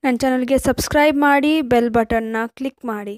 ನನ್ನ ಚಾನಲ್ಗೆ ಸಬ್ಸ್ಕ್ರೈಬ್ ಮಾಡಿ ಬೆಲ್ ಬಟನ್ನ ಕ್ಲಿಕ್ ಮಾಡಿ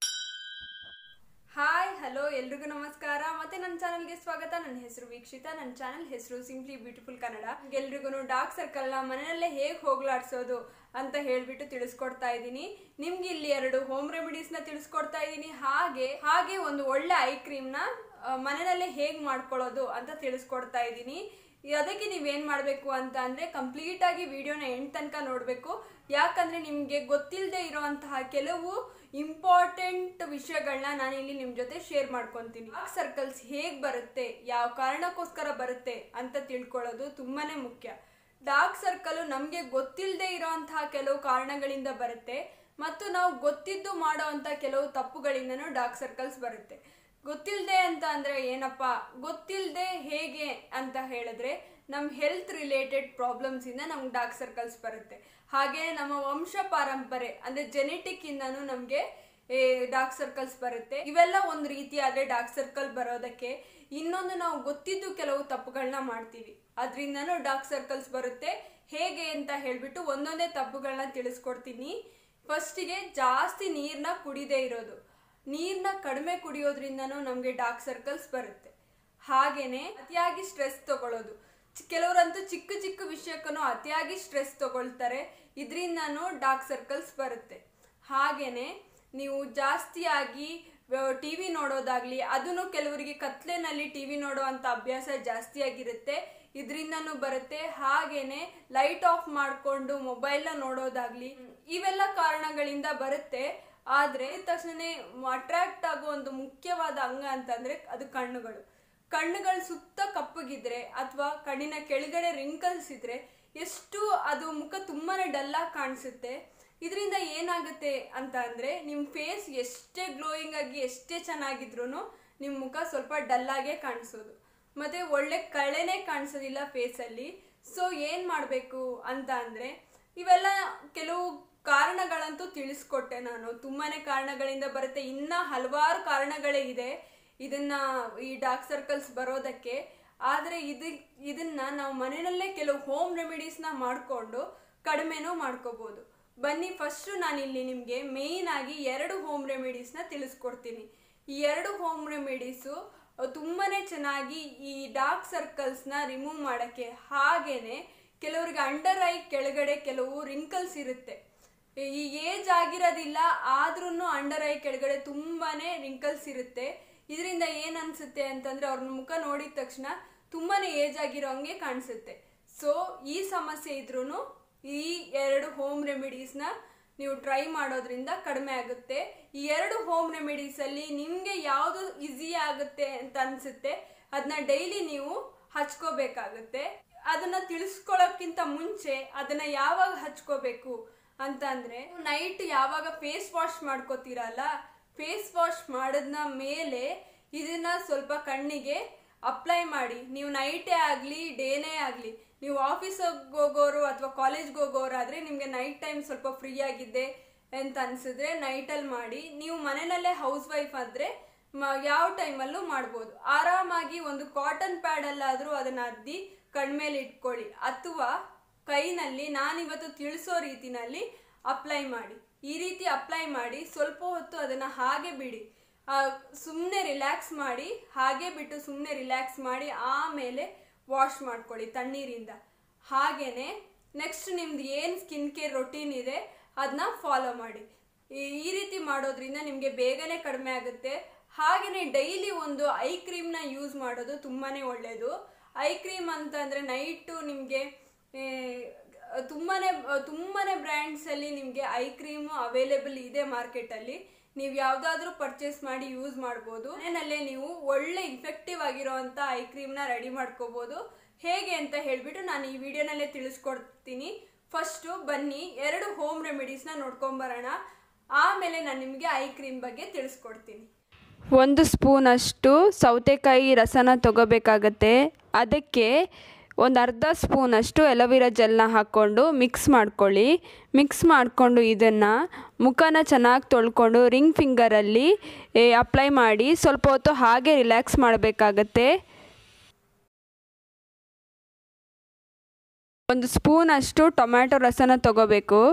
ಹಾಯ್ ಹಲೋ ಎಲ್ರಿಗೂ ನಮಸ್ಕಾರ ಮತ್ತೆ ನನ್ನ ಚಾನಲ್ಗೆ ಸ್ವಾಗತ ನನ್ನ ಹೆಸರು ವೀಕ್ಷಿತ ನನ್ನ ಚಾನಲ್ ಹೆಸರು ಸಿಂಪ್ಲಿ ಬ್ಯೂಟಿಫುಲ್ ಕನ್ನಡ ಎಲ್ರಿಗೂ ಡಾರ್ಕ್ ಸರ್ಕಲ್ನ ಮನೆಯಲ್ಲೇ ಹೇಗೆ ಹೋಗ್ಲಾಡ್ಸೋದು ಅಂತ ಹೇಳ್ಬಿಟ್ಟು ತಿಳಿಸ್ಕೊಡ್ತಾ ಇದ್ದೀನಿ ನಿಮ್ಗೆ ಇಲ್ಲಿ ಎರಡು ಹೋಮ್ ರೆಮಿಡೀಸ್ನ ತಿಳಿಸ್ಕೊಡ್ತಾ ಇದ್ದೀನಿ ಹಾಗೆ ಹಾಗೆ ಒಂದು ಒಳ್ಳೆ ಐ ಕ್ರೀಮ್ನ ಮನೆಯಲ್ಲೇ ಹೇಗೆ ಮಾಡ್ಕೊಳ್ಳೋದು ಅಂತ ತಿಳಿಸ್ಕೊಡ್ತಾ ಇದ್ದೀನಿ ಅದಕ್ಕೆ ನೀವೇನ್ ಮಾಡಬೇಕು ಅಂತ ಅಂದ್ರೆ ಕಂಪ್ಲೀಟ್ ಆಗಿ ವಿಡಿಯೋನ ಎಂಡ್ ತನಕ ನೋಡಬೇಕು ಯಾಕಂದ್ರೆ ನಿಮಗೆ ಗೊತ್ತಿಲ್ಲದೆ ಇರುವಂತಹ ಕೆಲವು ಇಂಪಾರ್ಟೆಂಟ್ ವಿಷಯಗಳನ್ನ ನಾನು ಇಲ್ಲಿ ನಿಮ್ಮ ಜೊತೆ ಶೇರ್ ಮಾಡ್ಕೊತೀನಿ ಡಾರ್ಕ್ ಸರ್ಕಲ್ಸ್ ಹೇಗೆ ಬರುತ್ತೆ ಯಾವ ಕಾರಣಕ್ಕೋಸ್ಕರ ಬರುತ್ತೆ ಅಂತ ತಿಳ್ಕೊಳ್ಳೋದು ತುಂಬಾನೇ ಮುಖ್ಯ ಡಾರ್ಕ್ ಸರ್ಕಲ್ ನಮಗೆ ಗೊತ್ತಿಲ್ಲದೆ ಇರೋಂತಹ ಕೆಲವು ಕಾರಣಗಳಿಂದ ಬರುತ್ತೆ ಮತ್ತು ನಾವು ಗೊತ್ತಿದ್ದು ಮಾಡೋವಂಥ ಕೆಲವು ತಪ್ಪುಗಳಿಂದನೂ ಡಾರ್ಕ್ ಸರ್ಕಲ್ಸ್ ಬರುತ್ತೆ ಗೊತ್ತಿಲ್ಲದೆ ಅಂತ ಅಂದ್ರೆ ಏನಪ್ಪ ಗೊತ್ತಿಲ್ಲದೆ ಹೇಗೆ ಅಂತ ಹೇಳಿದ್ರೆ ನಮ್ಮ ಹೆಲ್ತ್ ರಿಲೇಟೆಡ್ ಪ್ರಾಬ್ಲಮ್ಸ್ ಇಂದ ನಮ್ಗೆ ಡಾರ್ಕ್ ಸರ್ಕಲ್ಸ್ ಬರುತ್ತೆ ಹಾಗೆ ನಮ್ಮ ವಂಶ ಪಾರಂಪರೆ ಅಂದ್ರೆ ಜೆನೆಟಿಕ್ ಇಂದನೂ ನಮಗೆ ಡಾರ್ಕ್ ಸರ್ಕಲ್ಸ್ ಬರುತ್ತೆ ಇವೆಲ್ಲ ಒಂದು ರೀತಿ ಆದ್ರೆ ಡಾರ್ಕ್ ಸರ್ಕಲ್ ಬರೋದಕ್ಕೆ ಇನ್ನೊಂದು ನಾವು ಗೊತ್ತಿದ್ದು ಕೆಲವು ತಪ್ಪುಗಳನ್ನ ಮಾಡ್ತೀವಿ ಅದರಿಂದನೂ ಡಾರ್ಕ್ ಸರ್ಕಲ್ಸ್ ಬರುತ್ತೆ ಹೇಗೆ ಅಂತ ಹೇಳ್ಬಿಟ್ಟು ಒಂದೊಂದೇ ತಪ್ಪುಗಳನ್ನ ತಿಳಿಸ್ಕೊಡ್ತೀನಿ ಫಸ್ಟಿಗೆ ಜಾಸ್ತಿ ನೀರನ್ನ ಕುಡಿದೇ ಇರೋದು ನೀರನ್ನ ಕಡಿಮೆ ಕುಡಿಯೋದ್ರಿಂದನೂ ನಮಗೆ ಡಾರ್ಕ್ ಸರ್ಕಲ್ಸ್ ಬರುತ್ತೆ ಹಾಗೇನೆ ಅತಿಯಾಗಿ ಸ್ಟ್ರೆಸ್ ತಗೊಳ್ಳೋದು ಚಿ- ಕೆಲವರಂತೂ ಚಿಕ್ಕ ಚಿಕ್ಕ ವಿಷಯಕ್ಕೂ ಅತಿಯಾಗಿ ಸ್ಟ್ರೆಸ್ ತಗೊಳ್ತಾರೆ ಇದರಿಂದನೂ ಡಾರ್ಕ್ ಸರ್ಕಲ್ಸ್ ಬರುತ್ತೆ ಹಾಗೇನೆ ನೀವು ಜಾಸ್ತಿಯಾಗಿ ಟಿ ವಿ ನೋಡೋದಾಗ್ಲಿ ಅದನ್ನು ಕೆಲವರಿಗೆ ಕತ್ಲೆನಲ್ಲಿ ಟಿ ವಿ ನೋಡೋ ಅಂತ ಅಭ್ಯಾಸ ಜಾಸ್ತಿ ಆಗಿರುತ್ತೆ ಇದರಿಂದನೂ ಬರುತ್ತೆ ಹಾಗೇನೆ ಲೈಟ್ ಆಫ್ ಮಾಡಿಕೊಂಡು ಮೊಬೈಲ್ನ ನೋಡೋದಾಗ್ಲಿ ಇವೆಲ್ಲ ಕಾರಣಗಳಿಂದ ಬರುತ್ತೆ ಆದ್ರೆ ತಕ್ಷಣ ಅಟ್ರಾಕ್ಟ್ ಆಗೋ ಒಂದು ಮುಖ್ಯವಾದ ಅಂಗ ಅಂತಂದ್ರೆ ಅದು ಕಣ್ಣುಗಳು ಕಣ್ಣುಗಳ ಸುತ್ತ ಕಪ್ಪಗಿದ್ರೆ ಅಥವಾ ಕಣ್ಣಿನ ಕೆಳಗಡೆ ರಿಂಕಲ್ಸ್ ಇದ್ರೆ ಎಷ್ಟು ಅದು ಮುಖ ತುಂಬಾನೇ ಡಲ್ ಆಗಿ ಕಾಣಿಸುತ್ತೆ ಇದರಿಂದ ಏನಾಗುತ್ತೆ ಅಂತ ಅಂದ್ರೆ ನಿಮ್ಮ ಫೇಸ್ ಎಷ್ಟೇ ಗ್ಲೋಯಿಂಗ್ ಆಗಿ ಎಷ್ಟೇ ಚೆನ್ನಾಗಿದ್ರು ನಿಮ್ಮ ಮುಖ ಸ್ವಲ್ಪ ಡಲ್ ಆಗೇ ಕಾಣಿಸೋದು ಮತ್ತೆ ಒಳ್ಳೆ ಕಳೆನೇ ಕಾಣಿಸೋದಿಲ್ಲ ಫೇಸಲ್ಲಿ ಸೊ ಏನ್ ಮಾಡಬೇಕು ಅಂತ ಅಂದ್ರೆ ಇವೆಲ್ಲ ಕೆಲವು ಕಾರಣಗಳಂತೂ ತಿಳಿಸ್ಕೊಟ್ಟೆ ನಾನು ತುಂಬಾನೇ ಕಾರಣಗಳಿಂದ ಬರುತ್ತೆ ಇನ್ನ ಹಲವಾರು ಕಾರಣಗಳೇ ಇದೆ ಇದನ್ನ ಈ ಡಾರ್ಕ್ ಸರ್ಕಲ್ಸ್ ಬರೋದಕ್ಕೆ ಆದ್ರೆ ಇದು ಇದನ್ನ ನಾವು ಮನೆಯಲ್ಲೇ ಕೆಲವು ಹೋಮ್ ರೆಮಿಡೀಸ್ನ ಮಾಡಿಕೊಂಡು ಕಡಿಮೆನೂ ಮಾಡ್ಕೋಬಹುದು ಬನ್ನಿ ಫಸ್ಟ್ ನಾನಿಲ್ಲಿ ನಿಮಗೆ ಮೇಯ್ನ್ ಆಗಿ ಎರಡು ಹೋಮ್ ರೆಮಿಡೀಸ್ನ ತಿಳಿಸ್ಕೊಡ್ತೀನಿ ಈ ಎರಡು ಹೋಮ್ ರೆಮಿಡೀಸು ತುಂಬಾನೇ ಚೆನ್ನಾಗಿ ಈ ಡಾರ್ಕ್ ಸರ್ಕಲ್ಸ್ನ ರಿಮೂವ್ ಮಾಡೋಕ್ಕೆ ಹಾಗೇನೆ ಕೆಲವರಿಗೆ ಅಂಡರ್ ಐ ಕೆಳಗಡೆ ಕೆಲವು ರಿಂಕಲ್ಸ್ ಇರುತ್ತೆ ಈ ಏಜ್ ಆಗಿರೋದಿಲ್ಲ ಆದ್ರೂ ಅಂಡರ್ ಐ ಕೆಳಗಡೆ ತುಂಬಾನೇ ರಿಂಕಲ್ಸ್ ಇರುತ್ತೆ ಇದರಿಂದ ಏನ್ ಅನ್ಸುತ್ತೆ ಅಂತಂದ್ರೆ ಅವ್ರ ಮುಖ ನೋಡಿದ ತಕ್ಷಣ ತುಂಬಾನೇ ಏಜ್ ಆಗಿರೋಂಗೆ ಕಾಣಿಸುತ್ತೆ ಸೊ ಈ ಸಮಸ್ಯೆ ಇದ್ರೂ ಈ ಎರಡು ಹೋಮ್ ರೆಮಿಡೀಸ್ನ ನೀವು ಟ್ರೈ ಮಾಡೋದ್ರಿಂದ ಕಡಿಮೆ ಆಗುತ್ತೆ ಈ ಎರಡು ಹೋಮ್ ರೆಮಿಡೀಸ್ ಅಲ್ಲಿ ನಿಮ್ಗೆ ಯಾವುದು ಈಸಿ ಆಗುತ್ತೆ ಅಂತ ಅನ್ಸುತ್ತೆ ಅದನ್ನ ಡೈಲಿ ನೀವು ಹಚ್ಕೋಬೇಕಾಗುತ್ತೆ ಅದನ್ನ ತಿಳಿಸ್ಕೊಳ್ಳೋಕ್ಕಿಂತ ಮುಂಚೆ ಅದನ್ನ ಯಾವಾಗ ಹಚ್ಕೋಬೇಕು ಅಂತ ಅಂದ್ರೆ ನೈಟ್ ಯಾವಾಗ ಫೇಸ್ ವಾಶ್ ಮಾಡ್ಕೋತೀರಲ್ಲ ಫೇಸ್ ವಾಶ್ ಮಾಡಿದ್ನ ಮೇಲೆ ಇದನ್ನ ಸ್ವಲ್ಪ ಕಣ್ಣಿಗೆ ಅಪ್ಲೈ ಮಾಡಿ ನೀವು ನೈಟೇ ಆಗಲಿ ಡೇನೇ ಆಗಲಿ ನೀವು ಆಫೀಸಿಗೆ ಹೋಗೋರು ಅಥವಾ ಕಾಲೇಜ್ಗೆ ಹೋಗೋರಾದ್ರೆ ನಿಮಗೆ ನೈಟ್ ಟೈಮ್ ಸ್ವಲ್ಪ ಫ್ರೀ ಆಗಿದ್ದೆ ಅಂತ ಅನ್ಸಿದ್ರೆ ನೈಟಲ್ಲಿ ಮಾಡಿ ನೀವು ಮನೆಯಲ್ಲೇ ಹೌಸ್ ವೈಫ್ ಆದ್ರೆ ಮ- ಯಾವ ಟೈಮಲ್ಲೂ ಮಾಡ್ಬೋದು ಆರಾಮಾಗಿ ಒಂದು ಕಾಟನ್ ಪ್ಯಾಡಲ್ಲಾದರೂ ಅದನ್ನ ಅದ್ದಿ ಕಣ್ಮೇಲೆ ಇಟ್ಕೊಳ್ಳಿ ಅಥವಾ ಕೈನಲ್ಲಿ ನಾನಿವತ್ತು ತಿಳಿಸೋ ರೀತಿನಲ್ಲಿ ಅಪ್ಲೈ ಮಾಡಿ ಈ ರೀತಿ ಅಪ್ಲೈ ಮಾಡಿ ಸ್ವಲ್ಪ ಹೊತ್ತು ಅದನ್ನ ಹಾಗೆ ಬಿಡಿ ಸುಮ್ಮನೆ ರಿಲ್ಯಾಕ್ಸ್ ಮಾಡಿ ಹಾಗೆ ಬಿಟ್ಟು ಸುಮ್ಮನೆ ರಿಲ್ಯಾಕ್ಸ್ ಮಾಡಿ ಆಮೇಲೆ ವಾಶ್ ಮಾಡ್ಕೊಳ್ಳಿ ತಣ್ಣೀರಿಂದ ಹಾಗೇನೆ ನೆಕ್ಸ್ಟ್ ನಿಮ್ದು ಏನು ಸ್ಕಿನ್ ಕೇರ್ ರೊಟೀನ್ ಇದೆ ಅದನ್ನ ಫಾಲೋ ಮಾಡಿ ಈ ಈ ರೀತಿ ಮಾಡೋದ್ರಿಂದ ನಿಮಗೆ ಬೇಗನೆ ಕಡಿಮೆ ಆಗುತ್ತೆ ಹಾಗೆಯೇ ಡೈಲಿ ಒಂದು ಐ ಕ್ರೀಮ್ನ ಯೂಸ್ ಮಾಡೋದು ತುಂಬಾನೇ ಒಳ್ಳೆಯದು ಐ ಕ್ರೀಮ್ ಅಂತ ಅಂದರೆ ನೈಟು ನಿಮಗೆ ತುಂಬಾನೇ ತುಂಬಾನೇ ಬ್ರ್ಯಾಂಡ್ಸಲ್ಲಿ ನಿಮಗೆ ಐ ಕ್ರೀಮು ಅವೈಲೇಬಲ್ ಇದೆ ಮಾರ್ಕೆಟಲ್ಲಿ ನೀವು ಯಾವುದಾದ್ರೂ ಪರ್ಚೇಸ್ ಮಾಡಿ ಯೂಸ್ ಮಾಡ್ಬೋದು ಮನೆಯಲ್ಲೇ ನೀವು ಒಳ್ಳೆ ಇಫೆಕ್ಟಿವ್ ಆಗಿರೋವಂಥ ಐ ಕ್ರೀಮ್ನ ರೆಡಿ ಮಾಡ್ಕೋಬೋದು ಹೇಗೆ ಅಂತ ಹೇಳಿಬಿಟ್ಟು ನಾನು ಈ ವಿಡಿಯೋನಲ್ಲೇ ತಿಳಿಸ್ಕೊಡ್ತೀನಿ ಫಸ್ಟು ಬನ್ನಿ ಎರಡು ಹೋಮ್ ರೆಮಿಡೀಸ್ನ ನೋಡ್ಕೊಂಬರೋಣ ಆಮೇಲೆ ನಾನು ನಿಮಗೆ ಐ ಕ್ರೀಮ್ ಬಗ್ಗೆ ತಿಳಿಸ್ಕೊಡ್ತೀನಿ ಒಂದು ಸ್ಪೂನಷ್ಟು ಸೌತೆಕಾಯಿ ರಸನ ತಗೋಬೇಕಾಗತ್ತೆ ಅದಕ್ಕೆ ಒಂದು ಅರ್ಧ ಸ್ಪೂನಷ್ಟು ಎಲೋವಿರಾ ಜೆಲ್ನ ಹಾಕ್ಕೊಂಡು ಮಿಕ್ಸ್ ಮಾಡ್ಕೊಳ್ಳಿ ಮಿಕ್ಸ್ ಮಾಡಿಕೊಂಡು ಇದನ್ನು ಮುಖನ ಚೆನ್ನಾಗಿ ತೊಳ್ಕೊಂಡು ರಿಂಗ್ ಫಿಂಗರಲ್ಲಿ ಅಪ್ಲೈ ಮಾಡಿ ಸ್ವಲ್ಪ ಹೊತ್ತು ಹಾಗೆ ರಿಲ್ಯಾಕ್ಸ್ ಮಾಡಬೇಕಾಗತ್ತೆ ಒಂದು ಸ್ಪೂನಷ್ಟು ಟೊಮ್ಯಾಟೊ ರಸನ ತಗೋಬೇಕು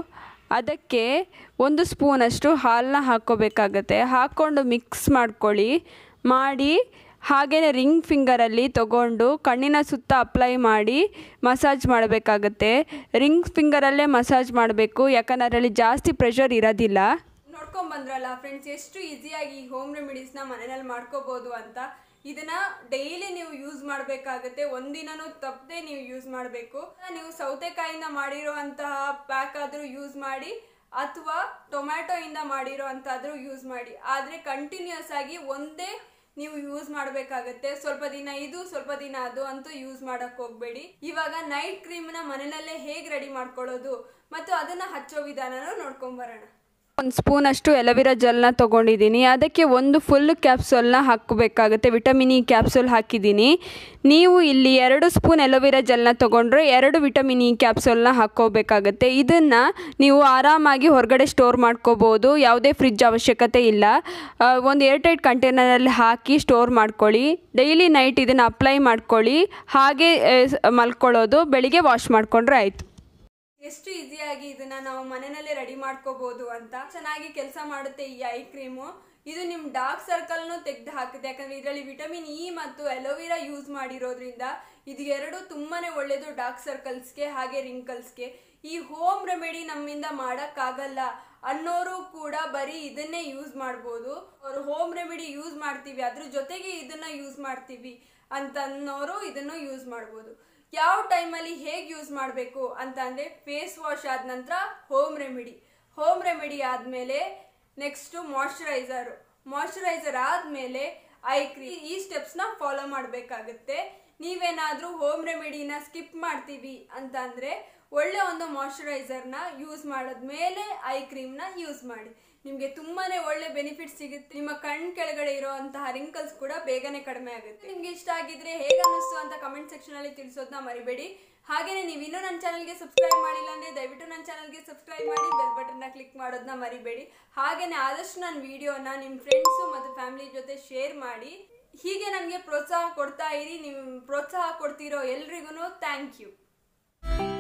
ಅದಕ್ಕೆ ಒಂದು ಸ್ಪೂನಷ್ಟು ಹಾಲನ್ನ ಹಾಕ್ಕೋಬೇಕಾಗತ್ತೆ ಹಾಕ್ಕೊಂಡು ಮಿಕ್ಸ್ ಮಾಡ್ಕೊಳ್ಳಿ ಮಾಡಿ ಹಾಗೆಯೇ ರಿಂಗ್ ಫಿಂಗರಲ್ಲಿ ತಗೊಂಡು ಕಣ್ಣಿನ ಸುತ್ತ ಅಪ್ಲೈ ಮಾಡಿ ಮಸಾಜ್ ಮಾಡಬೇಕಾಗತ್ತೆ ರಿಂಗ್ ಫಿಂಗರಲ್ಲೇ ಮಸಾಜ್ ಮಾಡಬೇಕು ಯಾಕಂದರೆ ಅದರಲ್ಲಿ ಜಾಸ್ತಿ ಪ್ರೆಷರ್ ಇರೋದಿಲ್ಲ ನೋಡ್ಕೊಂಡ್ ಬಂದ್ರಲ್ಲ ಫ್ರೆಂಡ್ಸ್ ಎಷ್ಟು ಈಸಿಯಾಗಿ ಈ ಹೋಮ್ ರೆಮಿಡೀಸ್ನ ಮನೆಯಲ್ಲಿ ಮಾಡ್ಕೋಬಹುದು ಅಂತ ಇದನ್ನ ಡೈಲಿ ನೀವು ಯೂಸ್ ಮಾಡಬೇಕಾಗತ್ತೆ ಒಂದಿನನೂ ತಪ್ಪದೆ ನೀವು ಯೂಸ್ ಮಾಡಬೇಕು ನೀವು ಸೌತೆಕಾಯಿಂದ ಮಾಡಿರುವಂತಹ ಪ್ಯಾಕ್ ಆದರೂ ಯೂಸ್ ಮಾಡಿ ಅಥವಾ ಟೊಮ್ಯಾಟೊ ಇಂದ ಮಾಡಿರೋ ಅಂತಾದ್ರೂ ಯೂಸ್ ಮಾಡಿ ಆದರೆ ಕಂಟಿನ್ಯೂಸ್ ಆಗಿ ಒಂದೇ ನೀವು ಯೂಸ್ ಮಾಡಬೇಕಾಗತ್ತೆ ಸ್ವಲ್ಪ ದಿನ ಇದು ಸ್ವಲ್ಪ ದಿನ ಅದು ಅಂತೂ ಯೂಸ್ ಮಾಡಕ್ ಹೋಗ್ಬೇಡಿ ಇವಾಗ ನೈಟ್ ಕ್ರೀಮ್ನ ಮನೆಯಲ್ಲೇ ಹೇಗೆ ರೆಡಿ ಮಾಡ್ಕೊಳ್ಳೋದು ಮತ್ತು ಅದನ್ನ ಹಚ್ಚೋ ವಿಧಾನನೂ ನೋಡ್ಕೊಂಡ್ ಬರೋಣ ಒಂದು ಸ್ಪೂನಷ್ಟು ಎಲವಿರಾ ಜೆಲ್ನ ತೊಗೊಂಡಿದ್ದೀನಿ ಅದಕ್ಕೆ ಒಂದು ಫುಲ್ ಕ್ಯಾಪ್ಸೂಲ್ನ ಹಾಕಬೇಕಾಗುತ್ತೆ ವಿಟಮಿನ್ ಇ ಕ್ಯಾಪ್ಸೂಲ್ ಹಾಕಿದ್ದೀನಿ ನೀವು ಇಲ್ಲಿ ಎರಡು ಸ್ಪೂನ್ ಎಲೋವಿರಾ ಜೆಲ್ನ ತೊಗೊಂಡ್ರೆ ಎರಡು ವಿಟಮಿನ್ ಇ ಕ್ಯಾಪ್ಸೂಲ್ನ ಹಾಕ್ಕೋಬೇಕಾಗತ್ತೆ ಇದನ್ನು ನೀವು ಆರಾಮಾಗಿ ಹೊರಗಡೆ ಸ್ಟೋರ್ ಮಾಡ್ಕೋಬೋದು ಯಾವುದೇ ಫ್ರಿಜ್ ಅವಶ್ಯಕತೆ ಇಲ್ಲ ಆ, ಒಂದು ಏರ್ ಟೈಟ್ ಕಂಟೈನರಲ್ಲಿ ಹಾಕಿ ಸ್ಟೋರ್ ಮಾಡ್ಕೊಳ್ಳಿ ಡೈಲಿ ನೈಟ್ ಇದನ್ನು ಅಪ್ಲೈ ಮಾಡ್ಕೊಳ್ಳಿ ಹಾಗೆ ಆ, ಸ್- ಮಲ್ಕೊಳ್ಳೋದು ಬೆಳಿಗ್ಗೆ ವಾಶ್ ಮಾಡಿಕೊಂಡ್ರೆ ಆಯಿತು ಎಷ್ಟು ಈಸಿಯಾಗಿ ಇದನ್ನ ನಾವು ಮನೆಯಲ್ಲೇ ರೆಡಿ ಮಾಡ್ಕೋಬಹುದು ಅಂತ ಚೆನ್ನಾಗಿ ಕೆಲಸ ಮಾಡುತ್ತೆ ಈ ಐ ಕ್ರೀಮು ಇದು ನಿಮ್ ಡಾರ್ಕ್ ಸರ್ಕಲ್ನು ತೆಗೆದು ಹಾಕುತ್ತೆ ಯಾಕಂದ್ರೆ ಇದರಲ್ಲಿ ವಿಟಮಿನ್ ಇ ಮತ್ತು ಅಲೋವೆರಾ ಯೂಸ್ ಮಾಡಿರೋದ್ರಿಂದ ಇದು ಎರಡು ತುಂಬಾನೇ ಒಳ್ಳೇದು ಡಾರ್ಕ್ ಸರ್ಕಲ್ಸ್ಗೆ ಹಾಗೆ ರಿಂಕಲ್ಸ್ಗೆ ಈ ಹೋಮ್ ರೆಮಿಡಿ ನಮ್ಮಿಂದ ಮಾಡೋಕ್ಕಾಗಲ್ಲ ಅನ್ನೋರು ಕೂಡ ಬರೀ ಇದನ್ನೇ ಯೂಸ್ ಮಾಡ್ಬೋದು ಅವರು ಹೋಮ್ ರೆಮಿಡಿ ಯೂಸ್ ಮಾಡ್ತೀವಿ ಅದ್ರ ಜೊತೆಗೆ ಇದನ್ನ ಯೂಸ್ ಮಾಡ್ತೀವಿ ಅಂತ ಅನ್ನೋರು ಇದನ್ನು ಯೂಸ್ ಮಾಡ್ಬೋದು ಯಾವ ಟೈಮಲ್ಲಿ ಹೇಗೆ ಯೂಸ್ ಮಾಡಬೇಕು ಅಂತ ಅಂದರೆ ಫೇಸ್ ವಾಶ್ ಆದ ನಂತರ ಹೋಮ್ ರೆಮಿಡಿ ಹೋಮ್ ರೆಮಿಡಿ ಆದಮೇಲೆ ನೆಕ್ಸ್ಟು ಮಾಯ್ಶ್ಚರೈಸರು ಮಾಯ್ಶ್ಚರೈಸರ್ ಆದಮೇಲೆ ಐ ಕ್ರೀಮ್ ಈ ಸ್ಟೆಪ್ಸ್ನ ಫಾಲೋ ಮಾಡಬೇಕಾಗುತ್ತೆ ನೀವೇನಾದರೂ ಹೋಮ್ ರೆಮಿಡಿನ ಸ್ಕಿಪ್ ಮಾಡ್ತೀವಿ ಅಂತ ಅಂದರೆ ಒಳ್ಳೆ ಒಂದು ಮಾಯ್ಶ್ಚರೈಸರ್ನ ಯೂಸ್ ಮಾಡಿದ್ಮೇಲೆ ಐ ಕ್ರೀಮ್ನ ಯೂಸ್ ಮಾಡಿ ನಿಮಗೆ ತುಂಬಾನೇ ಒಳ್ಳೆ ಬೆನಿಫಿಟ್ ಸಿಗುತ್ತೆ ನಿಮ್ಮ ಕಣ್ ಕೆಳಗಡೆ ಇರುವಂತಹ ರಿಂಕಲ್ಸ್ ಕೂಡ ಬೇಗನೆ ಕಡಿಮೆ ಆಗುತ್ತೆ ನಿಮ್ಗೆ ಇಷ್ಟ ಆಗಿದ್ರೆ ಹೇಗೆ ಅನ್ನಿಸ್ತು ಅಂತ ಕಮೆಂಟ್ ಸೆಕ್ಷನ್ ಅಲ್ಲಿ ತಿಳಿಸೋದನ್ನ ಮರಿಬೇಡಿ ಹಾಗೇನೆ ನೀವು ಇನ್ನೂ ನನ್ನ ಚಾನಲ್ಗೆ ಸಬ್ಸ್ಕ್ರೈಬ್ ಮಾಡಿಲ್ಲ ಅಂದ್ರೆ ದಯವಿಟ್ಟು ನನ್ನ ಚಾನಲ್ಗೆ ಸಬ್ಸ್ಕ್ರೈಬ್ ಮಾಡಿ ಬೆಲ್ ಬಟನ್ನ ಕ್ಲಿಕ್ ಮಾಡೋದನ್ನ ಮರಿಬೇಡಿ ಹಾಗೇನೆ ಆದಷ್ಟು ನನ್ನ ವಿಡಿಯೋನ ನಿಮ್ಮ ಫ್ರೆಂಡ್ಸು ಮತ್ತು ಫ್ಯಾಮಿಲಿ ಜೊತೆ ಶೇರ್ ಮಾಡಿ ಹೀಗೆ ನನಗೆ ಪ್ರೋತ್ಸಾಹ ಕೊಡ್ತಾ ಇರಿ ನೀವು ಪ್ರೋತ್ಸಾಹ ಕೊಡ್ತಿರೋ ಎಲ್ರಿಗೂ ಥ್ಯಾಂಕ್ ಯು